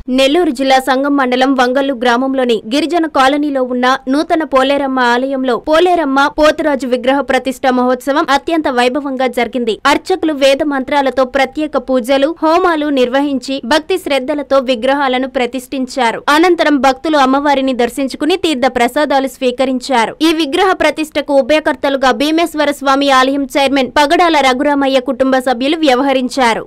నెల్లూరు జిల్లా సంగం మండలం వంగల్లు గ్రామంలోని గిరిజన కాలనీలో ఉన్న నూతన పోలేరమ్మ ఆలయంలో పోలేరమ్మ పోతురాజు విగ్రహ ప్రతిష్ట మహోత్సవం అత్యంత వైభవంగా జరిగింది అర్చకులు వేద మంత్రాలతో ప్రత్యేక పూజలు హోమాలు నిర్వహించి భక్తి శ్రద్ధలతో విగ్రహాలను ప్రతిష్ఠించారు అనంతరం భక్తులు అమ్మవారిని దర్శించుకుని తీర్థ ప్రసాదాలు స్వీకరించారు ఈ విగ్రహ ప్రతిష్టకు ఉభయకర్తలుగా భీమేశ్వర స్వామి ఆలయం చైర్మన్ పగడాల రఘురామయ్య కుటుంబ సభ్యులు వ్యవహరించారు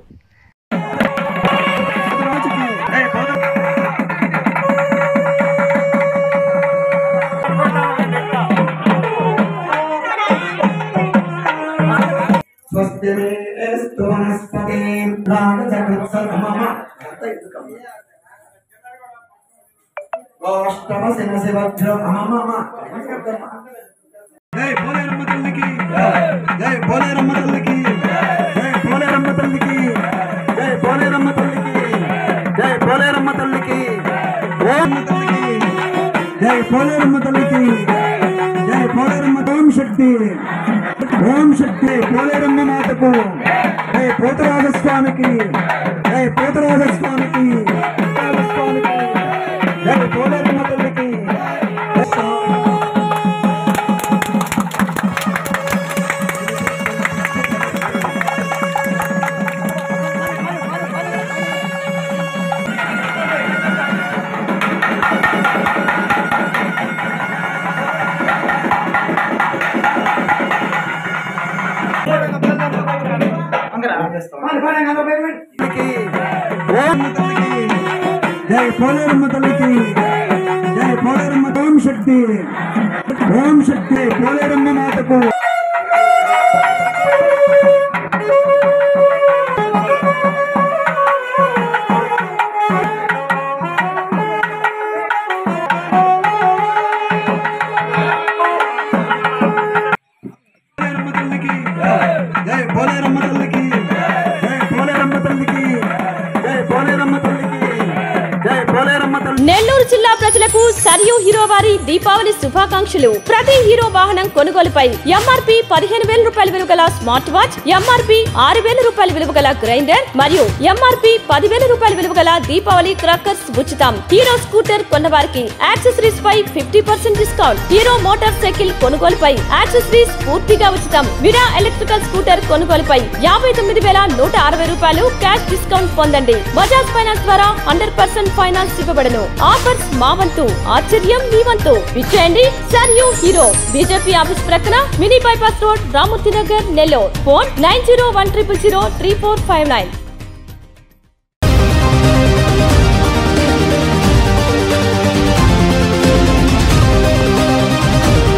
स्वस्ति स्तु वनस्पतिं रागजगत्समम गोष्ठमसिनशिवभ्यो मम జై పోలేరమ్మ తల్లికి జై పోలేరమ్మ తల్లికి జై పోలేరమ్మ తల్లికి జై పోలేరమ్మ తల్లికి జై పోలేరమ్మ తల్లికి ఓం తల్లికి జై పోలేరమ్మ తల్లికి జై పోలేరమ్మ ఓం శక్తి ఓం శక్తి పోలేరమ్మ మాతకు జై పోతరాజ స్వామికి జై పోతరాజ స్వామికి పోతరాజ స్వామికి జై పోలేరమ్మ తల్లికి జై తల్లికి ఓం తల్లికి జై పోలేరమ్మ తల్లికి జై పోలేరమ్మ ఓం శక్తి ఓం శక్తి పోలేరమ్మ మాతకు పోలేరమ్మ తల్లికి జై పోలేరమ్మ తల్లికి జై పోలేరమ్మ తల్లికి జై పోలేరమ్మ తల్లికి జై పోలేరమ్మ తల్లి నెల్లూరు జిల్లా ప్రజలకు సరియు హీరో వారి దీపావళి శుభాకాంక్షలు ప్రతి హీరో వాహనం కొనుగోలుపై ఎంఆర్పి పదిహేను వేల రూపాయల విలువ గల స్మార్ట్ వాచ్ ఎంఆర్పి ఆరు వేల రూపాయల విలువ గల గ్రైండర్ మరియు ఎంఆర్పి పదివేల రూపాయల విలువ గల దీపావళి క్రాకర్స్ ఉచితం హీరో స్కూటర్ కొన్నవారికి యాక్సెసరీస్ పై fifty percent discount Hero motor cycle కొనుగోలుపై యాక్సెసరీస్ పూర్తిగా ఉచితం విరా ఎలక్ట్రికల్ స్కూటర్ కొనుగోలుపై యాభై తొమ్మిది వేల నూట అరవై రూపాయలు క్యాష్ డిస్కౌంట్ పొందండి బజాజ్ ఫైనాన్స్ ద్వారా హండ్రెడ్ పర్సెంట్ ఫైనాన్స్ ఇవ్వబడను ఆఫర్స్ మా వంతు ఆశ్చర్యం మీ వంతు విచ్చేయండి సర్ యూ హీరో బీజేపీ ఆఫీస్ ప్రక్కన mini bypass road Ramurthy Nagar Nellore phone nine zero one triple zero three four five nine